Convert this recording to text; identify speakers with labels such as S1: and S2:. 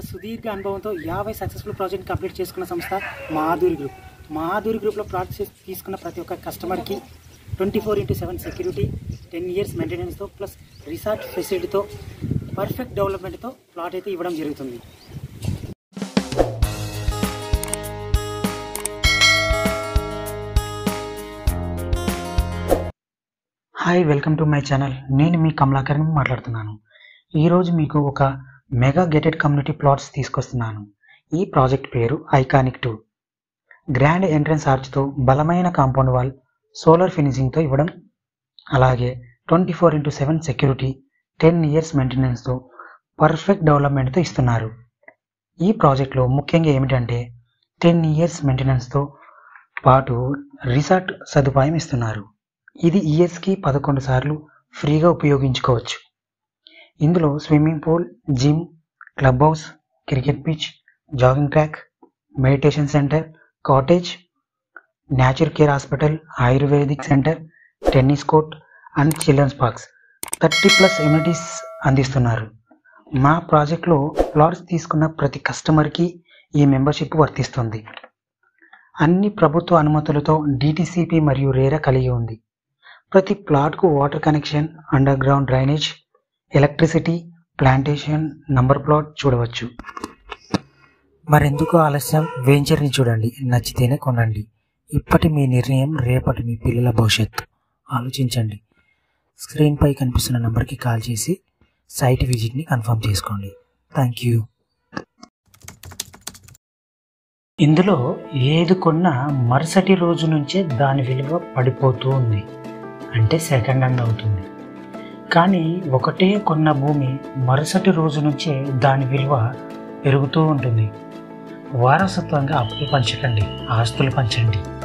S1: సుదీర్ఘ అనుభవంతో యాభై సక్సెస్ఫుల్ ప్రాజెక్ట్ కంప్లీట్ చేసుకున్న సంస్థ మహాదూరి గ్రూప్ మహాదూరి గ్రూప్లో ప్లాట్ చేసి తీసుకున్న ప్రతి ఒక్క కస్టమర్కి twenty four into seven security ten years మెయింటెనెన్స్తో ప్లస్ రిసార్ట్ ఫెసిలిటీతో పర్ఫెక్ట్ డెవలప్మెంట్తో ప్లాట్ అయితే ఇవ్వడం జరుగుతుంది hi welcome to my channel నేను మీ కమలాకరణ్ మాట్లాడుతున్నాను ఈరోజు మీకు ఒక మెగా గేటెడ్ కమ్యూనిటీ ప్లాట్స్ తీసుకొస్తున్నాను ఈ ప్రాజెక్ట్ పేరు ఐకానిక్ టూ గ్రాండ్ ఎంట్రన్స్ ఆర్చ్తో బలమైన కాంపౌండ్ వాల్ సోలార్ ఫినిషింగ్తో ఇవ్వడం అలాగే twenty four into seven security ten years మెయింటెనెన్స్తో పర్ఫెక్ట్ డెవలప్మెంట్తో ఇస్తున్నారు ఈ ప్రాజెక్ట్లో ముఖ్యంగా ఏమిటంటే టెన్ ఇయర్స్ మెయింటెనెన్స్తో పాటు రిసార్ట్ సదుపాయం ఇస్తున్నారు ఇది ఇయర్స్కి పదకొండు సార్లు ఫ్రీగా ఉపయోగించుకోవచ్చు ఇందులో swimming pool gym club house cricket pitch jogging track meditation centre cottage natural care hospital ayurvedic centre tennis court and children's parks thirty plus amenities అందిస్తున్నారు మా ప్రాజెక్ట్లో ప్లాట్స్ తీసుకున్న ప్రతి కస్టమర్కి ఈ మెంబర్షిప్ వర్తిస్తుంది అన్ని ప్రభుత్వ అనుమతులతో డిటిసిపి మరియు రేరా కలిగి ఉంది ప్రతి ప్లాట్కు water connection underground drainage electricity plantation number plot చూడవచ్చు మరెందుకు ఆలస్యం వెంచర్ని చూడండి నచ్చితేనే కొనండి ఇప్పటి మీ నిర్ణయం రేపటి మీ పిల్లల భవిష్యత్తు ఆలోచించండి స్క్రీన్పై కనిపిస్తున్న నంబర్కి కాల్ చేసి సైట్ విజిట్ని కన్ఫర్మ్ చేసుకోండి థ్యాంక్ యూ ఇందులో ఏది కొన్నా మరుసటి రోజు నుంచే దాని విలువ పడిపోతూ ఉంది అంటే సెకండ్ హ్యాండ్ అవుతుంది కానీ ఒకటే కొన్న భూమి మరుసటి రోజు నుంచే దాని విలువ పెరుగుతూ ఉంటుంది వారసత్వంగా అప్పులు పంచకండి ఆస్తులు పంచండి